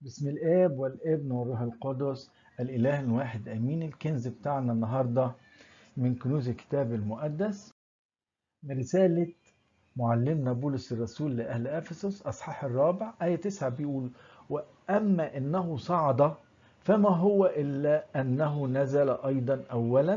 بسم الآب والابن والروح القدس الإله الواحد أمين الكنز بتاعنا النهاردة من كنوز الكتاب المقدس من رسالة معلمنا بولس الرسول لأهل أفسس أصحاح الرابع آية 9 بيقول وأما إنه صعد فما هو إلا أنه نزل أيضا أولا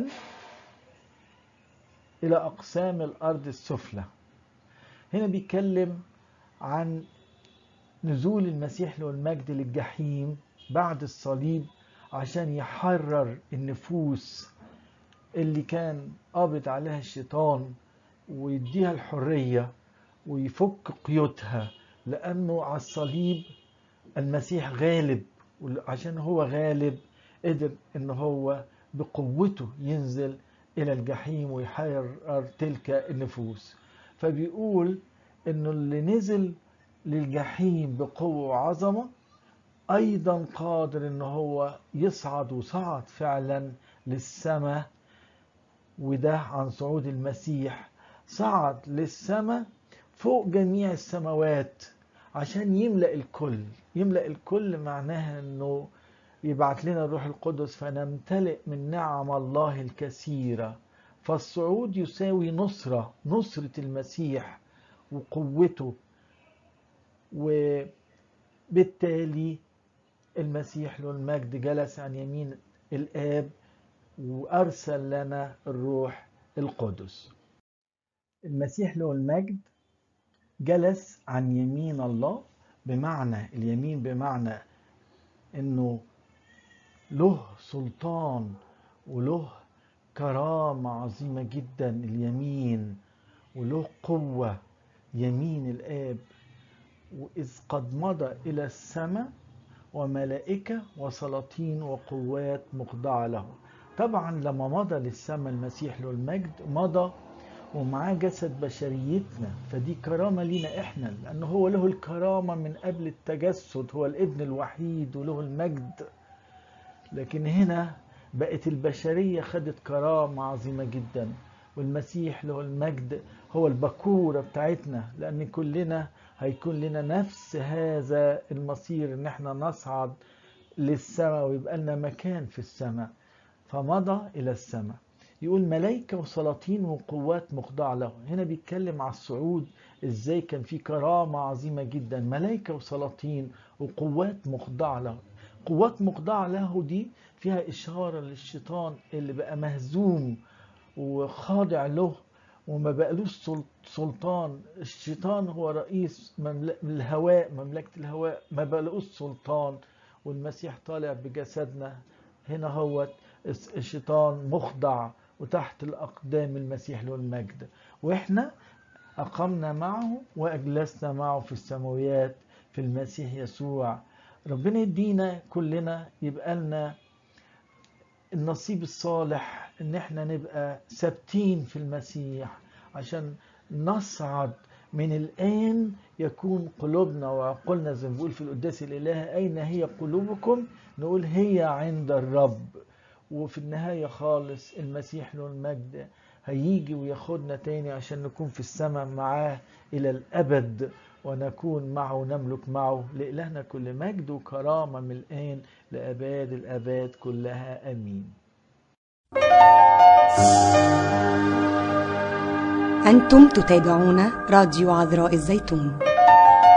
إلى أقسام الأرض السفلى هنا بيتكلم عن نزول المسيح له المجد للجحيم بعد الصليب عشان يحرر النفوس اللي كان قابض عليها الشيطان ويديها الحرية ويفك قيودها لأنه على الصليب المسيح غالب وعشان هو غالب قدر ان هو بقوته ينزل الى الجحيم ويحرر تلك النفوس فبيقول انه اللي نزل للجحيم بقوة وعظمة أيضا قادر إن هو يصعد وصعد فعلا للسماء وده عن صعود المسيح صعد للسماء فوق جميع السماوات عشان يملأ الكل يملأ الكل معناها إنه يبعت لنا الروح القدس فنمتلئ من نعم الله الكثيرة فالصعود يساوي نصرة نصرة المسيح وقوته وبالتالي المسيح له المجد جلس عن يمين الآب وأرسل لنا الروح القدس المسيح له المجد جلس عن يمين الله بمعنى اليمين بمعنى انه له سلطان وله كرامة عظيمة جدا اليمين وله قوة يمين الآب وإذ قد مضى إلى السماء وملائكة وسلاطين وقوات مخضعة له طبعا لما مضى للسماء المسيح له المجد مضى ومعاه جسد بشريتنا فدي كرامة لينا احنا لأنه هو له الكرامة من قبل التجسد هو الابن الوحيد وله المجد لكن هنا بقت البشرية خدت كرامة عظيمة جدا والمسيح له المجد هو البكورة بتاعتنا لأن كلنا هيكون لنا نفس هذا المصير ان احنا نصعد للسماء ويبقى لنا مكان في السماء فمضى الى السماء يقول ملائكة وسلاطين وقوات مخضعة له هنا بيتكلم على الصعود ازاي كان في كرامة عظيمة جدا ملائكة وسلاطين وقوات مخضعة له قوات مخضعة له دي فيها إشارة للشيطان اللي بقى مهزوم وخاضع له وما بقالوش سلطان الشيطان هو رئيس الهواء مملكة الهواء ما بقالوش سلطان والمسيح طالع بجسدنا هنا هو الشيطان مخضع وتحت الأقدام المسيح له المجد وإحنا أقمنا معه وأجلسنا معه في السماويات في المسيح يسوع ربنا يدينا كلنا يبقى لنا النصيب الصالح ان احنا نبقى ثابتين في المسيح عشان نصعد من الآن يكون قلوبنا وعقولنا زي ما بيقول في القداس الإله أين هي قلوبكم نقول هي عند الرب وفي النهاية خالص المسيح له المجد هيجي وياخدنا تاني عشان نكون في السماء معاه إلى الأبد ونكون معه نملك معه لإلهنا كل مجد وكرامة من الآن لأباد الأباد كلها أمين أنتم تتابعون راديو عذراء الزيتون